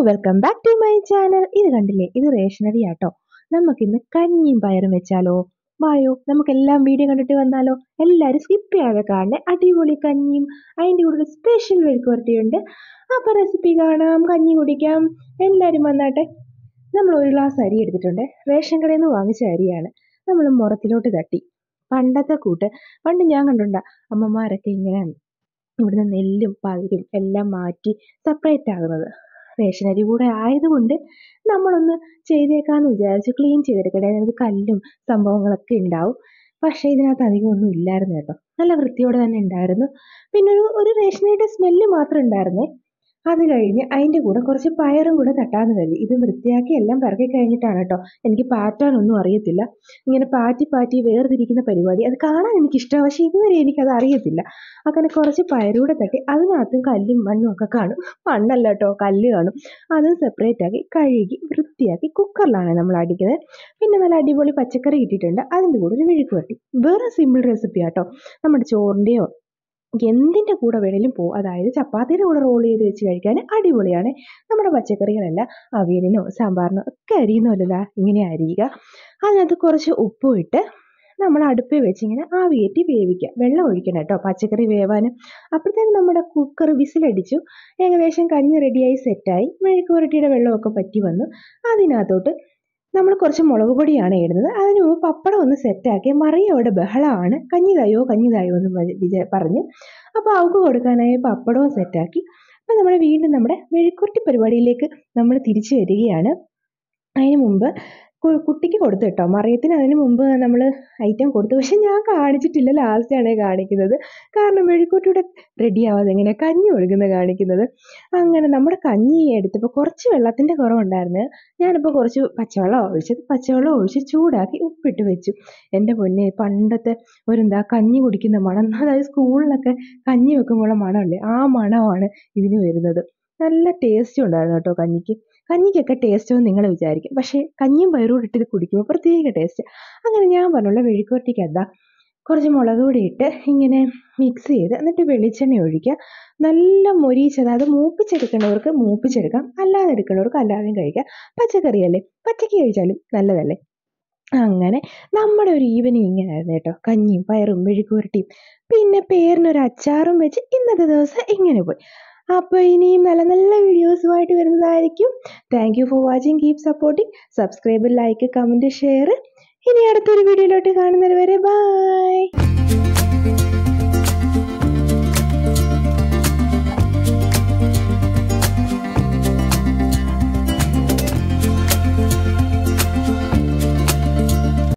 welcome back to my channel ഇത് കണ്ടില്ലേ ഇത് റേഷനറി ആട്ടോ നമുക്കിന്ന് കഞ്ഞിയും പയറും വെച്ചാലോ വായോ നമുക്കെല്ലാം വീഡിയോ കണ്ടിട്ട് വന്നാലോ എല്ലാവരും സ്കിപ്പ് ചെയ്യാതെ കാണണേ അടിപൊളി കഞ്ഞിയും അതിൻ്റെ കൂടെ ഒരു സ്പെഷ്യൽ മെഴുക്കുവരട്ടിയുണ്ട് അപ്പോൾ റെസിപ്പി കാണാം കഞ്ഞി കുടിക്കാം എല്ലാവരും വന്നാട്ടെ നമ്മൾ ഒരു ഗ്ലാസ് അരി എടുത്തിട്ടുണ്ട് റേഷൻ കടയിൽ നിന്ന് വാങ്ങിച്ച അരിയാണ് നമ്മൾ മുറത്തിലോട്ട് തട്ടി പണ്ടത്തെ കൂട്ട് പണ്ട് ഞാൻ കണ്ടുണ്ട അമ്മമാരൊക്കെ ഇങ്ങനെ ഇവിടുന്ന് നെല്ലും പതിരും എല്ലാം മാറ്റി സെപ്പറേറ്റ് ആകുന്നത് റേഷൻ അരി കൂടെ ആയതുകൊണ്ട് നമ്മളൊന്ന് ചെയ്തേക്കാന്ന് വിചാരിച്ചു ക്ലീൻ ചെയ്തെടുക്കട്ടെ അതിനകത്ത് കല്ലും സംഭവങ്ങളൊക്കെ ഉണ്ടാവും പക്ഷേ ഇതിനകത്ത് അധികം ഒന്നും ഇല്ലായിരുന്നു കേട്ടോ നല്ല വൃത്തിയോടെ തന്നെ ഉണ്ടായിരുന്നു പിന്നെ ഒരു ഒരു റേഷനരിയുടെ സ്മെല്ല് മാത്രം ഉണ്ടായിരുന്നേ അത് കഴിഞ്ഞ് അതിൻ്റെ കൂടെ കുറച്ച് പയറും കൂടെ തട്ടാന്ന് കരുതി ഇത് വൃത്തിയാക്കി എല്ലാം പിറക്കി കഴിഞ്ഞിട്ടാണ് കേട്ടോ എനിക്ക് പാറ്റാനൊന്നും അറിയത്തില്ല ഇങ്ങനെ പാറ്റി പാറ്റി വേർതിരിക്കുന്ന പരിപാടി അത് കാണാൻ എനിക്കിഷ്ടമാണ് പക്ഷേ ഇതുവരെ എനിക്കത് അറിയത്തില്ല അങ്ങനെ കുറച്ച് പയറൂടെ തട്ടി അതിനകത്തും കല്ലും മണ്ണും ഒക്കെ കാണും മണ്ണല്ല കേട്ടോ കല്ല് കാണും അതും സെപ്പറേറ്റ് ആക്കി കഴുകി വൃത്തിയാക്കി കുക്കറിലാണ് നമ്മൾ അടിക്കുന്നത് പിന്നെ നല്ല അടിപൊളി പച്ചക്കറി ഇട്ടിട്ടുണ്ട് അതിൻ്റെ കൂടെ ഒരു മെഴുക്ക് വരട്ടി വേറെ സിമ്പിൾ റെസിപ്പി ആട്ടോ നമ്മുടെ ചോറിൻ്റെയോ എന്തിൻ്റെ കൂടെ വേണേലും പോകും അതായത് ചപ്പാത്തിയുടെ കൂടെ റോൾ ചെയ്ത് വെച്ച് കഴിക്കാൻ അടിപൊളിയാണ് നമ്മുടെ പച്ചക്കറികളെല്ലാം അവിയലിനോ സാമ്പാറിനോ ഒക്കെ അരിയുന്നല്ലോ ഇങ്ങനെ അരിയുക അതിനകത്ത് കുറച്ച് ഉപ്പും ഇട്ട് നമ്മൾ അടുപ്പിൽ വെച്ച് ഇങ്ങനെ ആവിയേറ്റി വേവിക്കുക വെള്ളം ഒഴിക്കണം കേട്ടോ പച്ചക്കറി വേവാനും അപ്പോഴത്തേക്കും നമ്മുടെ കുക്കർ വിസിലടിച്ചു ഏകദേശം കഞ്ഞി റെഡിയായി സെറ്റായി മെഴുക്ക് പുരട്ടിയുടെ വെള്ളമൊക്കെ പറ്റി വന്നു അതിനകത്തോട്ട് നമ്മൾ കുറച്ച് മുളക് പൊടിയാണ് ഇടുന്നത് അതിന് മുമ്പ് പപ്പടം ഒന്ന് സെറ്റാക്കി മറിയോടെ ബഹളമാണ് കഞ്ഞിതായോ കഞ്ഞിതായോ എന്ന് വിചാ പറഞ്ഞു അപ്പോൾ അവൾക്ക് കൊടുക്കാനായി പപ്പടവും സെറ്റാക്കി അപ്പോൾ നമ്മൾ വീണ്ടും നമ്മുടെ മെഴുക്കുരുട്ടി പരിപാടിയിലേക്ക് നമ്മൾ തിരിച്ചു വരികയാണ് അതിന് മുമ്പ് കുട്ടിക്ക് കൊടുത്തു കേട്ടോ മറിയത്തിന് അതിന് മുമ്പ് നമ്മൾ ഐറ്റം കൊടുത്തു പക്ഷെ ഞാൻ കാണിച്ചിട്ടില്ല ലാസ്റ്റാണ് കാണിക്കുന്നത് കാരണം മെഴുക്കുട്ടിയുടെ റെഡി ആവാതെ എങ്ങനെ കഞ്ഞി ഒഴുകുന്ന കാണിക്കുന്നത് അങ്ങനെ നമ്മുടെ കഞ്ഞി എടുത്തപ്പോൾ കുറച്ച് വെള്ളത്തിൻ്റെ കുറവുണ്ടായിരുന്നു ഞാനിപ്പോൾ കുറച്ച് പച്ചവെള്ളം ഒഴിച്ചത് പച്ചവെള്ളം ഒഴിച്ച് ചൂടാക്കി ഉപ്പിട്ട് വെച്ചു എൻ്റെ പൊന്നെ പണ്ടത്തെ ഒരു എന്താ കഞ്ഞി കുടിക്കുന്ന മണം അതായത് സ്കൂളിലൊക്കെ കഞ്ഞി വെക്കുമ്പോഴുള്ള മണമല്ലേ ആ മണമാണ് ഇതിന് വരുന്നത് നല്ല ടേസ്റ്റും ഉണ്ടായിരുന്നു കേട്ടോ കഞ്ഞിക്ക് കഞ്ഞിക്കൊക്കെ ടേസ്റ്റോ നിങ്ങൾ വിചാരിക്കും പക്ഷേ കഞ്ഞിയും പയറും ഇട്ട് ഇത് കുടിക്കുമ്പോൾ പ്രത്യേക ടേസ്റ്റ് അങ്ങനെ ഞാൻ പറഞ്ഞുള്ള മെഴുക്കുവരട്ടിക്ക് എന്താ കുറച്ച് മുളക് പൊടി ഇട്ട് ഇങ്ങനെ മിക്സ് ചെയ്ത് എന്നിട്ട് വെളിച്ചെണ്ണ ഒഴിക്കുക നല്ല മൊരിച്ചത് അത് മൂപ്പിച്ചെടുക്കേണ്ടവർക്ക് മൂപ്പിച്ചെടുക്കാം അല്ലാതെ എടുക്കേണ്ടവർക്ക് അല്ലാതെയും കഴിക്കാം പച്ചക്കറിയല്ലേ പച്ചക്ക് കഴിച്ചാലും നല്ലതല്ലേ അങ്ങനെ നമ്മുടെ ഒരു ഈവനിങ് ഇങ്ങനെയായിരുന്നു കേട്ടോ കഞ്ഞിയും പയറും മെഴുക്കുവരട്ടിയും പിന്നെ പേരിനൊരു അച്ചാറും വെച്ച് ഇന്നത്തെ ദിവസം ഇങ്ങനെ പോയി അപ്പോൾ ഇനിയും നല്ല നല്ല വീഡിയോസുമായിട്ട് വരുന്നതായിരിക്കും thank you for watching keep supporting subscribe like comment share ഇനി അടുത്തൊരു വീഡിയോയിലോട്ട് കാണുന്നത് വരെ ബൈ